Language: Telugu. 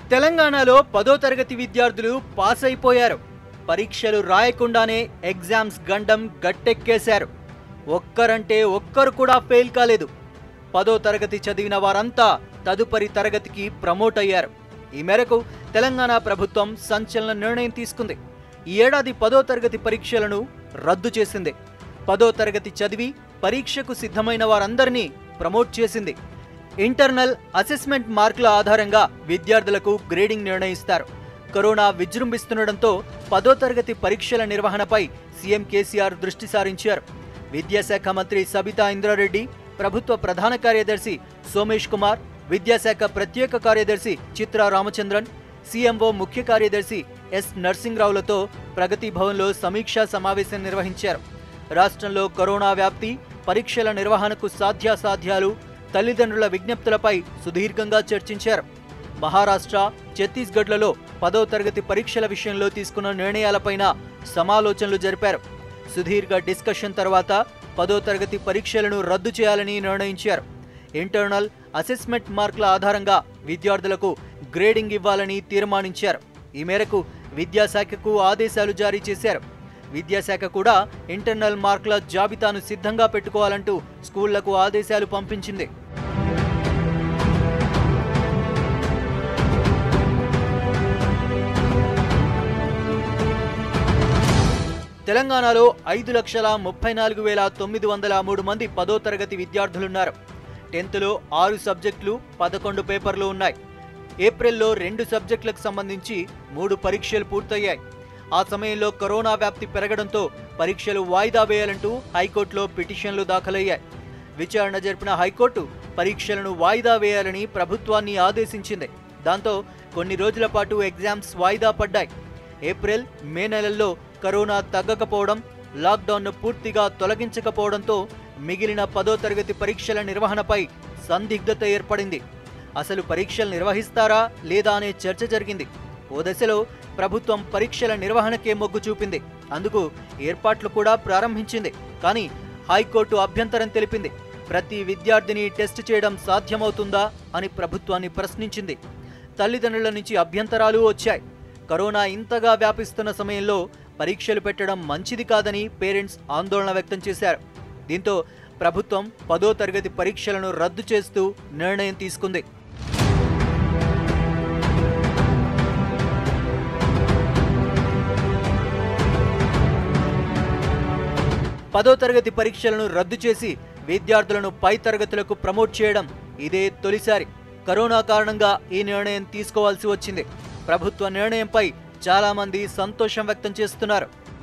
తెలంగాణలో పదో తరగతి విద్యార్థులు పాస్ అయిపోయారు పరీక్షలు రాయకుండానే ఎగ్జామ్స్ గండం గట్టెక్కేశారు ఒక్కరంటే ఒక్కరు కూడా ఫెయిల్ కాలేదు పదో తరగతి చదివిన వారంతా తదుపరి తరగతికి ప్రమోట్ అయ్యారు ఈ మేరకు తెలంగాణ ప్రభుత్వం సంచలన నిర్ణయం తీసుకుంది ఈ ఏడాది పదో తరగతి పరీక్షలను రద్దు చేసింది పదో తరగతి చదివి పరీక్షకు సిద్ధమైన వారందరినీ ప్రమోట్ చేసింది ఇంటర్నల్ అసెస్మెంట్ మార్కుల ఆధారంగా విద్యార్థులకు గ్రేడింగ్ నిర్ణయిస్తారు కరోనా విజృంభిస్తుండటంతో పదో తరగతి పరీక్షల నిర్వహణపై సీఎం కేసీఆర్ దృష్టి సారించారు విద్యాశాఖ మంత్రి సబితా ఇంద్రారెడ్డి ప్రభుత్వ ప్రధాన కార్యదర్శి సోమేష్ కుమార్ విద్యాశాఖ ప్రత్యేక కార్యదర్శి చిత్రా రామచంద్రన్ సీఎంఓ ముఖ్య కార్యదర్శి ఎస్ నర్సింగ్రావులతో ప్రగతి భవన్లో సమీక్షా సమావేశం నిర్వహించారు రాష్ట్రంలో కరోనా వ్యాప్తి పరీక్షల నిర్వహణకు సాధ్యాసాధ్యాలు తల్లిదండ్రుల విజ్ఞప్తులపై సుదీర్ఘంగా చర్చించారు మహారాష్ట్ర ఛత్తీస్గఢ్లలో పదో తరగతి పరీక్షల విషయంలో తీసుకున్న నిర్ణయాలపైన సమాలోచనలు జరిపారు సుదీర్ఘ డిస్కషన్ తర్వాత పదో తరగతి పరీక్షలను రద్దు చేయాలని నిర్ణయించారు ఇంటర్నల్ అసెస్మెంట్ మార్కుల ఆధారంగా విద్యార్థులకు గ్రేడింగ్ ఇవ్వాలని తీర్మానించారు ఈ మేరకు విద్యాశాఖకు ఆదేశాలు జారీ చేశారు విద్యాశాఖ కూడా ఇంటర్నల్ మార్కుల జాబితాను సిద్ధంగా పెట్టుకోవాలంటూ స్కూళ్లకు ఆదేశాలు పంపించింది తెలంగాణలో ఐదు లక్షల ముప్పై నాలుగు వేల తొమ్మిది వందల మూడు మంది పదో తరగతి విద్యార్థులున్నారు టెన్త్లో ఆరు సబ్జెక్టులు పదకొండు పేపర్లు ఉన్నాయి ఏప్రిల్లో రెండు సబ్జెక్టులకు సంబంధించి మూడు పరీక్షలు పూర్తయ్యాయి ఆ సమయంలో కరోనా వ్యాప్తి పెరగడంతో పరీక్షలు వాయిదా వేయాలంటూ హైకోర్టులో పిటిషన్లు దాఖలయ్యాయి విచారణ జరిపిన హైకోర్టు పరీక్షలను వాయిదా వేయాలని ప్రభుత్వాన్ని ఆదేశించింది దాంతో కొన్ని రోజుల పాటు ఎగ్జామ్స్ వాయిదా పడ్డాయి ఏప్రిల్ మే నెలల్లో కరోనా తగ్గకపోవడం లాక్డౌన్ను పూర్తిగా తొలగించకపోవడంతో మిగిలిన పదో తరగతి పరీక్షల నిర్వహణపై సందిగ్ధత ఏర్పడింది అసలు పరీక్షలు నిర్వహిస్తారా లేదా అనే చర్చ జరిగింది ఓ దశలో ప్రభుత్వం పరీక్షల నిర్వహణకే మొగ్గు చూపింది అందుకు ఏర్పాట్లు కూడా ప్రారంభించింది కానీ హైకోర్టు అభ్యంతరం తెలిపింది ప్రతి విద్యార్థిని టెస్ట్ చేయడం సాధ్యమవుతుందా అని ప్రభుత్వాన్ని ప్రశ్నించింది తల్లిదండ్రుల నుంచి అభ్యంతరాలు వచ్చాయి కరోనా ఇంతగా వ్యాపిస్తున్న సమయంలో పరీక్షలు పెట్టడం మంచిది కాదని పేరెంట్స్ ఆందోళన వ్యక్తం చేశారు దీంతో ప్రభుత్వం పదో తరగతి పరీక్షలను రద్దు చేస్తూ నిర్ణయం తీసుకుంది పదో తరగతి పరీక్షలను రద్దు చేసి విద్యార్థులను పై తరగతులకు ప్రమోట్ చేయడం ఇదే తొలిసారి కరోనా కారణంగా ఈ నిర్ణయం తీసుకోవాల్సి వచ్చింది ప్రభుత్వ నిర్ణయంపై చాలా మంది సంతోషం వ్యక్తం చేస్తున్నారు